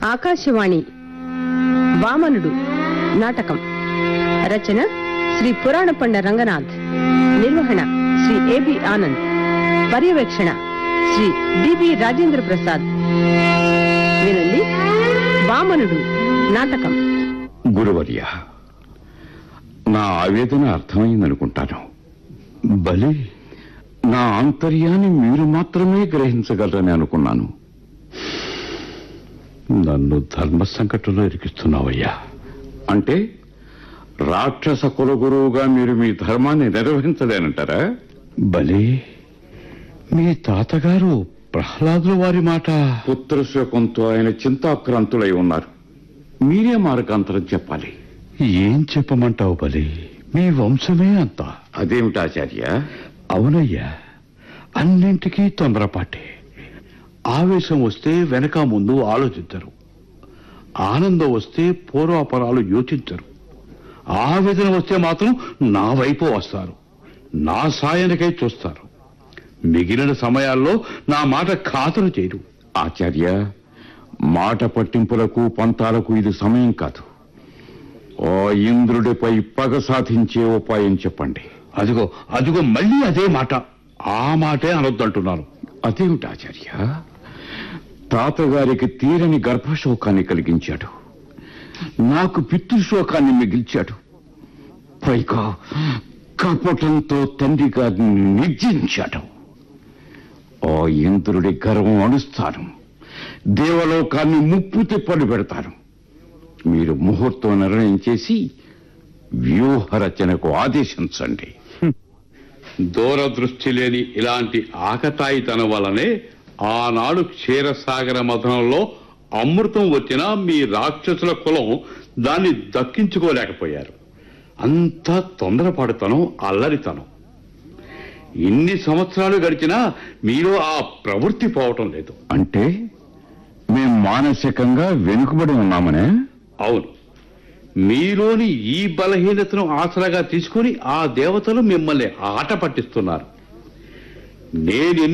ఆకాశవాణి వామనుడు నాటకం రచన శ్రీ పురాణపండ రంగనాథ్ నిర్వహణ శ్రీ ఏబి ఆనంద్ పర్యవేక్షణ శ్రీ డిబి రాజేంద్ర ప్రసాద్ వినండి వామనుడు నాటకం గురువర్య నా ఆవేదన అర్థమైందనుకుంటాను బలి నా ఆంతర్యాన్ని మీరు మాత్రమే గ్రహించగలరని అనుకున్నాను నన్ను ధర్మ సంకటంలో ఇరికిస్తున్నావయ్యా అంటే రాక్షస కులగురువుగా మీరు మీ ధర్మాన్ని నిర్వహించలేనంటారా బలి మీ తాతగారు ప్రహ్లాదుల వారి మాట పుత్రశోకంతో ఆయన చింతాక్రాంతులై ఉన్నారు మీరే మార్గాంతరం చెప్పాలి ఏం చెప్పమంటావు బలి మీ వంశమే అంత అదేమిటి ఆచార్య అవునయ్యా అన్నింటికీ తొందరపాటే ఆవేశం వస్తే వెనక ముందు ఆలోచించరు ఆనందం వస్తే పూర్వాపరాలు యోచించరు ఆవేదన వస్తే మాత్రం నా వైపు వస్తారు నా సాయానికై చూస్తారు మిగిలిన సమయాల్లో నా మాట ఖాతరు చేయరు ఆచార్య మాట పట్టింపులకు పంతాలకు ఇది సమయం కాదు ఓ ఇంద్రుడిపై పగ సాధించే ఉపాయం చెప్పండి అదిగో అదిగో మళ్ళీ అదే మాట ఆ మాటే అనొద్దంటున్నాను అదేమిటి ఆచార్య తాతగారికి తీరని గర్భశోకాన్ని కలిగించాడు నాకు పితృశోకాన్ని మిగిల్చాడు పైగా కపటంతో తండ్రి గారిని నిర్జించాడు ఓ ఇంద్రుడి గర్వం అణుస్తాను దేవలోకాన్ని ముప్పు తిప్పలు పెడతాను మీరు ముహూర్తం నిర్ణయం చేసి వ్యూహ రచనకు ఆదేశించండి దూరదృష్టి లేని ఇలాంటి ఆకతాయితనం వల్లనే ఆనాడు క్షీరసాగర మథనంలో అమృతం వచ్చినా మీ రాక్షసుల కులం దాన్ని దక్కించుకోలేకపోయారు అంతా తొందరపడుతనం అల్లరితనం ఇన్ని సంవత్సరాలు గడిచినా మీలో ఆ ప్రవృత్తి పోవటం లేదు అంటే మేం మానసికంగా వెనుకబడి ఉన్నామనే అవును మీలోని ఈ బలహీనతను ఆసరాగా తీసుకొని ఆ దేవతలు మిమ్మల్ని ఆట పట్టిస్తున్నారు నేను